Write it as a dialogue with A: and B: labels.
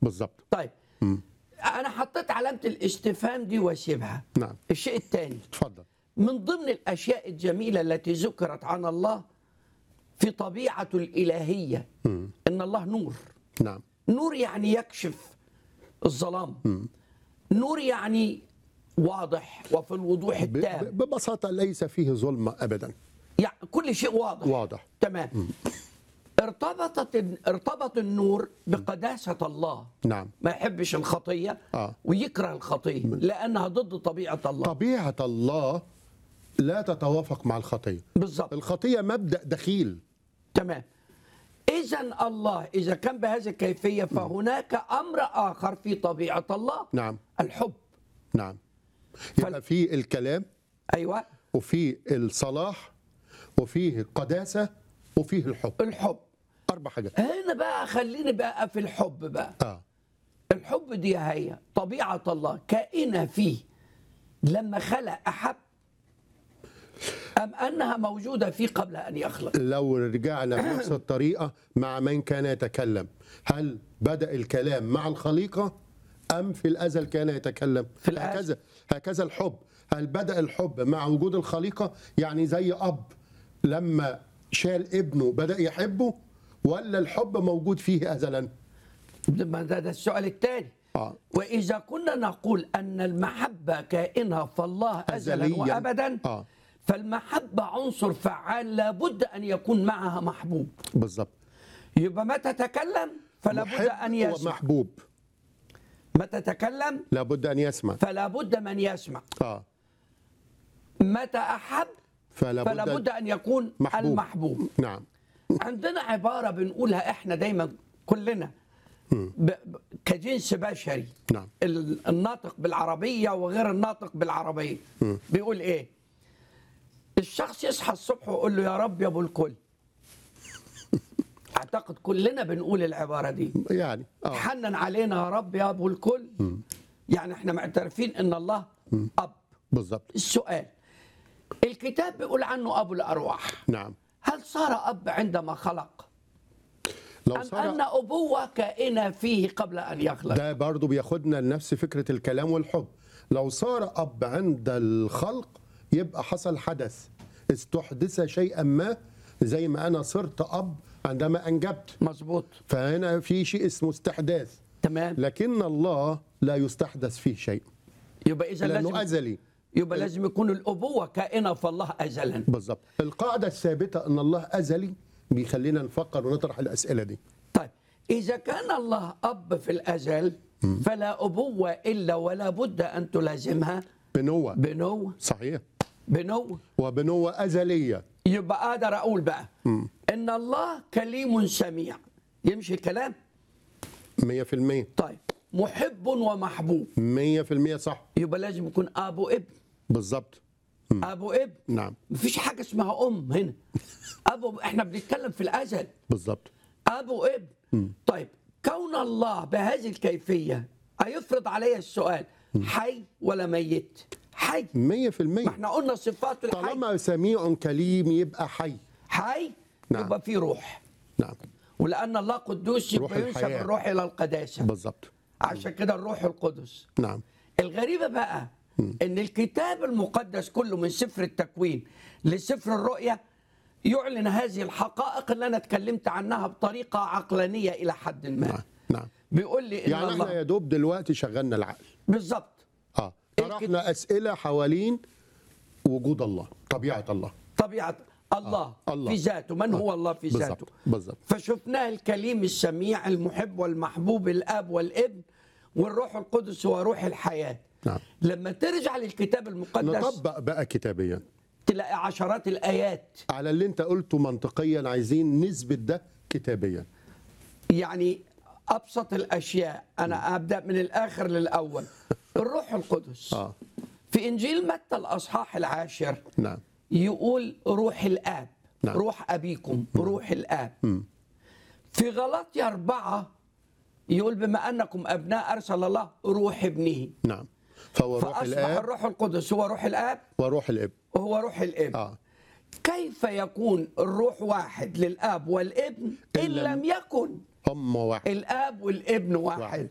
A: بالظبط
B: طيب انا حطيت علامه الاستفهام دي واسيبها
A: نعم
B: الشيء الثاني
A: اتفضل
B: من ضمن الاشياء الجميله التي ذكرت عن الله في طبيعته الالهيه ان الله نور
A: نعم
B: نور يعني يكشف الظلام نور يعني واضح وفي الوضوح
A: ب-
B: التام
A: ب- ببساطة ليس فيه ظلمة أبدا
B: يعني كل شيء واضح
A: واضح
B: تمام ارتبطت ارتبط النور بقداسه الله
A: نعم
B: ما يحبش الخطيه
A: آه.
B: ويكره الخطيه لانها ضد طبيعه الله
A: طبيعة الله لا تتوافق مع الخطية
B: بالظبط
A: الخطية مبدأ دخيل
B: تمام اذا الله اذا كان بهذه الكيفيه فهناك امر اخر في طبيعه الله
A: نعم
B: الحب
A: نعم يبقى في الكلام
B: ايوه
A: وفي الصلاح وفيه القداسة وفيه الحب
B: الحب
A: أربع حاجات
B: هنا بقى خليني بقى في الحب بقى
A: آه.
B: الحب دي هي طبيعه الله كائنه فيه لما خلق احب ام انها موجوده فيه قبل ان يخلق
A: لو رجعنا بنفس الطريقة مع من كان يتكلم هل بدأ الكلام مع الخليقة أم في الأزل كان يتكلم
B: في الأزل.
A: هكذا هكذا الحب هل بدأ الحب مع وجود الخليقة يعني زي أب لما شال ابنه بدأ يحبه ولا الحب موجود فيه أزلا
B: ما ده, ده السؤال الثاني
A: آه.
B: واذا كنا نقول ان المحبه كائنها فالله ازلا
A: أزلياً.
B: وابدا
A: آه.
B: فالمحبه عنصر فعال لابد ان يكون معها محبوب
A: بالظبط
B: يبقى متى تتكلم فلا بد
A: محب
B: ان يسمع
A: ومحبوب
B: متى تتكلم
A: لابد أن يسمع
B: فلا بد من يسمع
A: آه.
B: متى احب
A: فلا
B: فلا بد ان يكون
A: محبوب.
B: المحبوب
A: نعم
B: عندنا عباره بنقولها احنا دايما كلنا ب... ب- كجنس بشري
A: نعم
B: ال- الناطق بالعربيه وغير الناطق بالعربيه بيقول ايه الشخص يصحى الصبح ويقول له يا رب يا ابو الكل اعتقد كلنا بنقول العباره دي
A: يعني آه.
B: حنن علينا يا رب يا ابو الكل يعني احنا معترفين ان الله اب
A: بالظبط
B: السؤال الكتاب بيقول عنه ابو الارواح
A: نعم
B: هل صار اب عندما خلق
A: لو
B: ام
A: صار
B: ان ابوه كائنه فيه قبل ان يخلق
A: ده برضو بياخدنا لنفس فكرة الكلام والحب لو صار أب عند الخلق يبقى حصل حدث استحدث شيئا ما زي ما أنا صرت أب عندما أنجبت
B: مظبوط
A: فهنا في شيء اسمه استحداث
B: تمام
A: لكن الله لا يستحدث فيه شيء
B: يبقى اذا
A: لأنه
B: لازم
A: أزلي
B: يبقى لازم يكون الابوه كائنه فالله ازلا
A: بالظبط القاعدة الثابتة أن الله أزلي بيخلينا نفكر ونطرح الأسئلة دي
B: طيب اذا كان الله اب في الازل فلا ابوه الا ولا بد ان تلازمها
A: بنوة
B: بنوه
A: صحيح
B: بنوه
A: وبنوة أزلية
B: يبقى اقدر اقول بقى ان الله كليم سميع يمشي الكلام
A: مية في المية
B: طيب محب ومحبوب
A: مية في المية صح
B: يبقى لازم يكون اب وابن
A: بالظبط
B: اب وابن
A: نعم
B: مفيش حاجه اسمها ام هنا اب وب- احنا بنتكلم في الازل
A: بالظبط
B: اب وابن طيب كون الله بهذه الكيفيه هيفرض علي السؤال حي ولا ميت حي
A: مية في
B: ما
A: المية
B: احنا قلنا صفات الحي
A: طالما سميع كليم يبقى حي
B: حي
A: نعم.
B: يبقى في روح
A: نعم
B: ولان الله قدوس
A: روح
B: يبقى ينسب
A: الحياة.
B: الروح الى القداسه
A: بالظبط
B: عشان كده الروح القدس
A: نعم
B: الغريبه بقى ان الكتاب المقدس كله من سفر التكوين لسفر الرؤيا يعلن هذه الحقائق اللي انا اتكلمت عنها بطريقه عقلانيه الى حد ما
A: نعم نعم
B: بيقول لي ان
A: يعني احنا
B: الله
A: يا دوب دلوقتي شغلنا العقل
B: بالظبط
A: اه طرحنا اسئله حوالين وجود الله طبيعه الله
B: طبيعه الله,
A: آه، الله.
B: في ذاته من هو الله في ذاته
A: بالظبط بالظبط
B: فشفناه الكليم السميع المحب والمحبوب الاب والابن والروح القدس هو روح الحياه
A: نعم
B: لما ترجع للكتاب المقدس
A: نطبق بقى كتابيا
B: تلاقي عشرات الايات
A: على اللي انت قلته منطقيا عايزين نثبت ده كتابيا
B: يعني ابسط الاشياء انا ابدا من الاخر للاول الروح القدس
A: اه
B: في انجيل متى الاصحاح العاشر
A: نعم
B: يقول روح الاب
A: نعم.
B: روح ابيكم روح الاب في غلطي أربعة يقول بما أنكم أبناء أرسل الله روح ابنه
A: نعم فهو روح
B: فأصبح
A: الاب
B: الروح القدس هو روح الآب
A: وروح الاب
B: وهو روح الابن
A: اه
B: كيف يكون الروح واحد للآب والابن إن
A: إن لم-
B: لم يكن
A: هم واحد
B: الآب والابن واحد,
A: واحد.